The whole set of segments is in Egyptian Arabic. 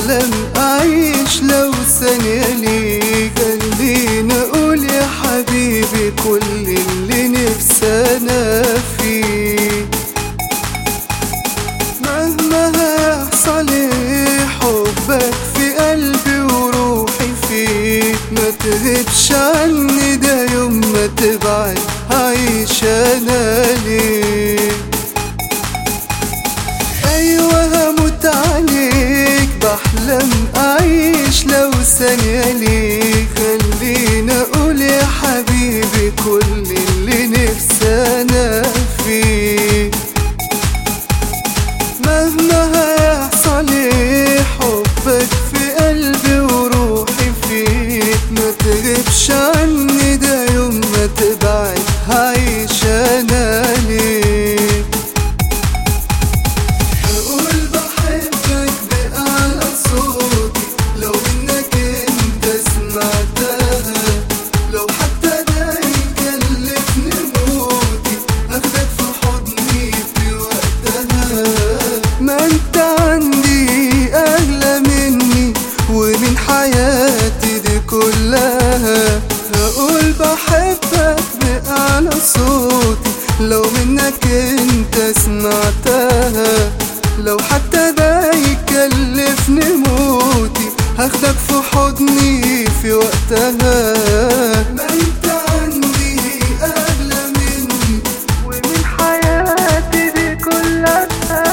بحلم أعيش لو ثانية ليك خليني أقول يا حبيبي كل اللي نفسي أنا فيه مهما هيحصل إيه حبك في قلبي وروحي فيك ما تغيبش عني ده يوم ما تبعد هعيش أنا ليك أيوة هموت عليك بحلم أعيش لو ثانية ليك خليني أقول يا حبيبي كل اللي نفسي أنا فيه مهما هيحصل إيه حبك في قلبي وروحي فيك ما تغيبش عني ده يوم ما تبعد هعيش أنا ليك أقول بحبك بأعلى صوتي لو منك أنت سمعتها لو حتى ده يكلفني موتي أخدك في حضني في وقتها ما أنت عندي أغلى مني ومن حياتي دي كلها هقول بحبك بأعلى صوتي لو منك انت سمعتها لو حتى ده يكلفني موتي هاخدك في حضني في وقتها ما انت عندي اغلى مني ومن حياتي دي كلها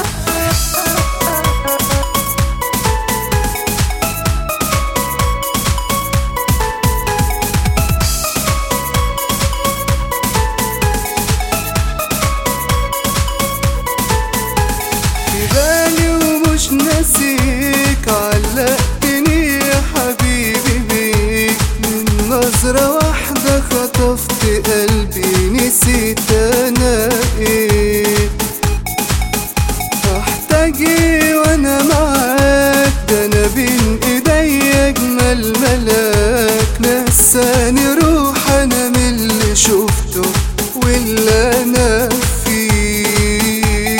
في بالي ومش ناسيك علقتني يا حبيبي بيك من نظرة واحدة خطفت قلبي نسيت انا ايه احتاج ايه وانا معاك ده انا بين ايدي اجمل ملاك نساني روح انا من اللي شفته واللي انا فيه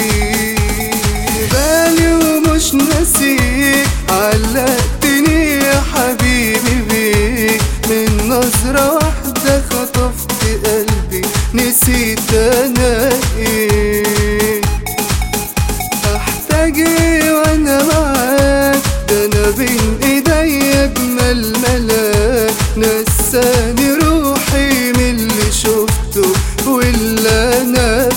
بالي ومش ناسيك علقتني يا حبيبي بيك من نظرة واحدة خطفت قلبي نسيت انا ايه احتاج ايه وانا معاك ده انا بين ايدي اجمل ملاك نساني روحي من اللي شفته واللي انا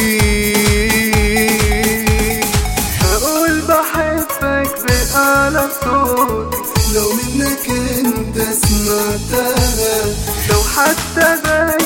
فيه هقول بحبك بأعلى صوتي لو منك انت سمعتها لو حتى ده